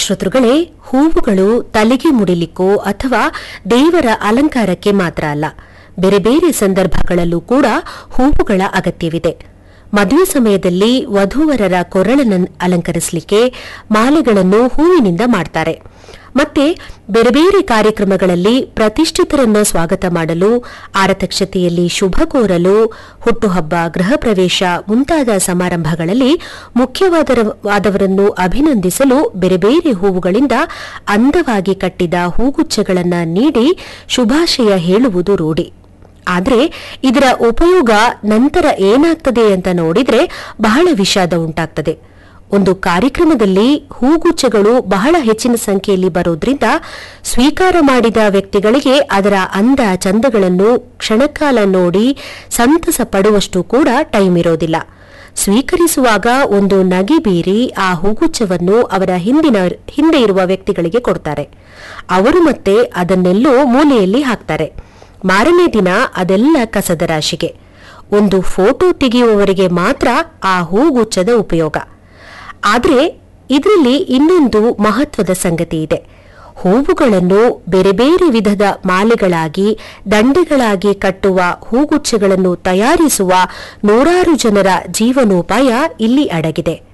ಶ್ರೋತೃಗಳೇ ಹೂವುಗಳು ತಲೆಗೆ ಮುಡಿಲಿಕ್ಕೋ ಅಥವಾ ದೇವರ ಅಲಂಕಾರಕ್ಕೆ ಮಾತ್ರ ಅಲ್ಲ ಬೇರೆ ಬೇರೆ ಸಂದರ್ಭಗಳಲ್ಲೂ ಕೂಡ ಹೂವುಗಳ ಅಗತ್ಯವಿದೆ ಮದುವೆ ಸಮಯದಲ್ಲಿ ವಧೂವರರ ಕೊರಳನ್ನು ಅಲಂಕರಿಸಲಿಕ್ಕೆ ಮಾಲೆಗಳನ್ನು ಹೂವಿನಿಂದ ಮಾಡ್ತಾರೆ ಮತ್ತೆ ಬೇರೆ ಬೇರೆ ಕಾರ್ಯಕ್ರಮಗಳಲ್ಲಿ ಪ್ರತಿಷ್ಠಿತರನ್ನ ಸ್ವಾಗತ ಮಾಡಲು ಆರತಕ್ಷತೆಯಲ್ಲಿ ಶುಭ ಕೋರಲು ಹುಟ್ಟುಹಬ್ಬ ಗೃಹ ಪ್ರವೇಶ ಮುಂತಾದ ಸಮಾರಂಭಗಳಲ್ಲಿ ಮುಖ್ಯವಾದವರನ್ನು ಅಭಿನಂದಿಸಲು ಬೇರೆ ಬೇರೆ ಹೂವುಗಳಿಂದ ಅಂದವಾಗಿ ಕಟ್ಟಿದ ಹೂಗುಚ್ಛಗಳನ್ನು ನೀಡಿ ಶುಭಾಶಯ ಹೇಳುವುದು ರೂಢಿ ಆದರೆ ಇದರ ಉಪಯೋಗ ನಂತರ ಏನಾಗ್ತದೆ ಅಂತ ನೋಡಿದ್ರೆ ಬಹಳ ವಿಷಾದ ಉಂಟಾಗ್ತದೆ ಒಂದು ಕಾರ್ಯಕ್ರಮದಲ್ಲಿ ಹೂಗುಚ್ಛಗಳು ಬಹಳ ಹೆಚ್ಚಿನ ಸಂಖ್ಯೆಯಲ್ಲಿ ಬರೋದ್ರಿಂದ ಸ್ವೀಕಾರ ಮಾಡಿದ ವ್ಯಕ್ತಿಗಳಿಗೆ ಅದರ ಅಂದ ಚಂದಗಳನ್ನು ಕ್ಷಣಕಾಲ ನೋಡಿ ಸಂತಸ ಪಡುವಷ್ಟು ಕೂಡ ಟೈಮ್ ಇರೋದಿಲ್ಲ ಸ್ವೀಕರಿಸುವಾಗ ಒಂದು ನಗೆ ಬೀರಿ ಆ ಹೂಗುಚ್ಛವನ್ನು ಅವರ ಹಿಂದಿನ ಹಿಂದೆ ಇರುವ ವ್ಯಕ್ತಿಗಳಿಗೆ ಕೊಡ್ತಾರೆ ಅವರು ಮತ್ತೆ ಅದನ್ನೆಲ್ಲೋ ಮೂಲೆಯಲ್ಲಿ ಹಾಕ್ತಾರೆ ಮಾರನೇ ದಿನ ಅದೆಲ್ಲ ಕಸದ ರಾಶಿಗೆ ಒಂದು ಫೋಟೋ ತೆಗೆಯುವವರಿಗೆ ಮಾತ್ರ ಆ ಹೂಗುಚ್ಛದ ಉಪಯೋಗ ಆದರೆ ಇದರಲ್ಲಿ ಇನ್ನೊಂದು ಮಹತ್ವದ ಸಂಗತಿ ಇದೆ ಹೂವುಗಳನ್ನು ಬೇರೆ ಬೇರೆ ವಿಧದ ಮಾಲೆಗಳಾಗಿ ದಂಡೆಗಳಾಗಿ ಕಟ್ಟುವ ಹೂಗುಚ್ಛಗಳನ್ನು ತಯಾರಿಸುವ ನೂರಾರು ಜನರ ಜೀವನೋಪಾಯ ಇಲ್ಲಿ ಅಡಗಿದೆ